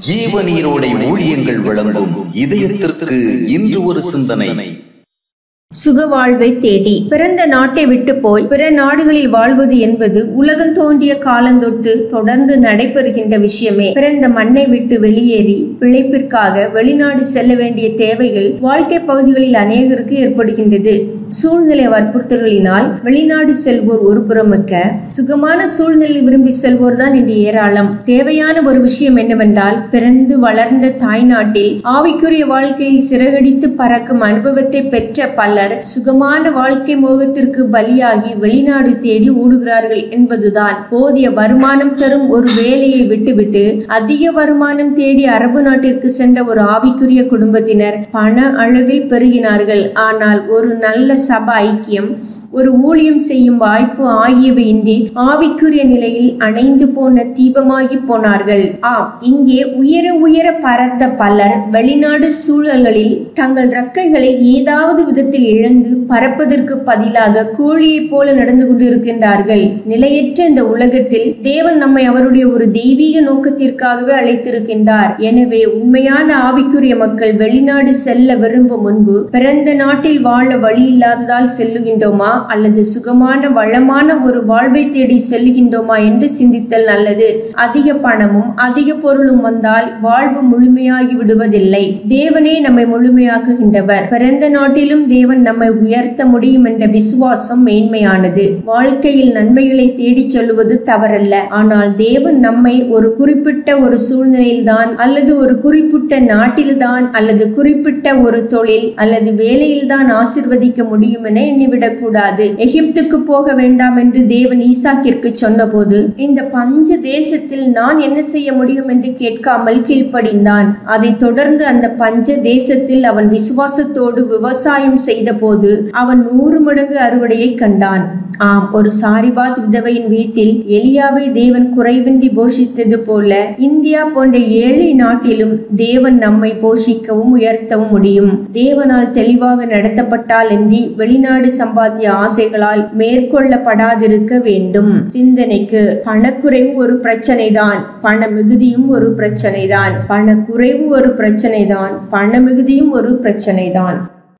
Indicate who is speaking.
Speaker 1: ஜீவநீரோடை ஊழியங்கள் வழங்கும் இதயத்திற்கு இன்று ஒரு சிந்தனை
Speaker 2: சுக வாழ்வை தேடி பிறந்த நாட்டை விட்டு போய் பிற நாடுகளில் வாழ்வது என்பது உலகம் தோன்றிய காலந்தொட்டு தொடர்ந்து நடைபெறுகின்ற விஷயமே பிறந்த மண்ணை விட்டு வெளியேறி பிழைப்பிற்காக வெளிநாடு செல்ல வேண்டிய தேவைகள் வாழ்க்கை பகுதிகளில் அநேகருக்கு ஏற்படுகின்றது சூழ்நிலை வற்புறுத்தல்களினால் வெளிநாடு செல்வோர் ஒரு புறமிக்க சுகமான சூழ்நிலை விரும்பி செல்வோர் தான் இன்று ஏராளம் தேவையான ஒரு விஷயம் என்னவென்றால் பிறந்து வளர்ந்த தாய்நாட்டில் ஆவிக்குரிய வாழ்க்கையில் சிறகடித்து பறக்கும் அனுபவத்தை பெற்ற பலர் சுகமான வாழ்க்கை மோகத்திற்கு பலியாகி வெளிநாடு தேடி ஓடுகிறார்கள் என்பதுதான் போதிய வருமானம் தரும் ஒரு வேலையை விட்டுவிட்டு அதிக வருமானம் தேடி அரபு நாட்டிற்கு சென்ற ஒரு ஆவிக்குரிய குடும்பத்தினர் பண அளவில் பெருகினார்கள் ஆனால் ஒரு நல்ல சப ஐக்கியம் ஒரு ஊழியம் செய்யும் வாய்ப்பு ஆகியவை இன்றி ஆவிக்குரிய நிலையில் அணைந்து போன தீபமாகி போனார்கள் ஆம் இங்கே உயர உயர பறந்த பலர் வெளிநாடு சூழல்களில் தங்கள் ரக்கைகளை ஏதாவது விதத்தில் இழந்து பறப்பதற்கு பதிலாக கோழியைப் போல நடந்து கொண்டிருக்கின்றார்கள் நிலையற்ற இந்த உலகத்தில் தேவன் நம்மை அவருடைய ஒரு தெய்வீக நோக்கத்திற்காகவே அழைத்திருக்கின்றார் எனவே உண்மையான ஆவிக்குரிய மக்கள் வெளிநாடு செல்ல விரும்பும் முன்பு பிறந்த நாட்டில் வாழ வழி இல்லாததால் செல்லுகின்றோமா அல்லது சுகமான வளமான ஒரு வாழ்வை தேடி செல்லுகின்றோமா என்று சிந்தித்தல் நல்லது அதிக பணமும் அதிக பொருளும் வந்தால் வாழ்வு முழுமையாகி விடுவதில்லை தேவனே நம்மை முழுமையாக்குகின்றவர் பிறந்த நாட்டிலும் தேவன் நம்மை உயர்த்த முடியும் என்ற விசுவாசம் மேன்மையானது வாழ்க்கையில் நன்மைகளை தேடிச் சொல்லுவது தவறல்ல ஆனால் தேவன் நம்மை ஒரு குறிப்பிட்ட ஒரு சூழ்நிலையில்தான் அல்லது ஒரு குறிப்பிட்ட நாட்டில்தான் அல்லது குறிப்பிட்ட ஒரு தொழில் அல்லது வேலையில்தான் ஆசிர்வதிக்க முடியும் என எண்ணிவிடக் கூடாது எகிப்துக்கு போக வேண்டாம் என்று தேவன் ஈசாக்கிற்கு சொன்னபோது இந்த பஞ்ச தேசத்தில் நான் என்ன செய்ய முடியும் என்று கேட்காமல் கீழ்ப்படிந்தான் அதை தொடர்ந்து அந்த பஞ்ச தேசத்தில் அவன் விசுவாசத்தோடு விவசாயம் செய்தபோது அவன் நூறு மடங்கு அறுவடையை கண்டான் ஆம் ஒரு சாரிபாத் விதவையின் வீட்டில் எலியாவை தேவன் குறைவின்றி போஷித்தது போல இந்தியா போன்ற ஏழை நாட்டிலும் தேவன் நம்மை போஷிக்கவும் உயர்த்தவும் முடியும் தேவனால் தெளிவாக நடத்தப்பட்டால் என்று வெளிநாடு சம்பாத்திய ஆசைகளால் மேற்கொள்ளப்படாதிருக்க வேண்டும் சிந்தனைக்கு பணக்குறைவு ஒரு பிரச்சனைதான் பண மிகுதியும் ஒரு பிரச்சனைதான் பணக்குறைவு ஒரு பிரச்சனைதான் பண மிகுதியும் ஒரு பிரச்சனைதான்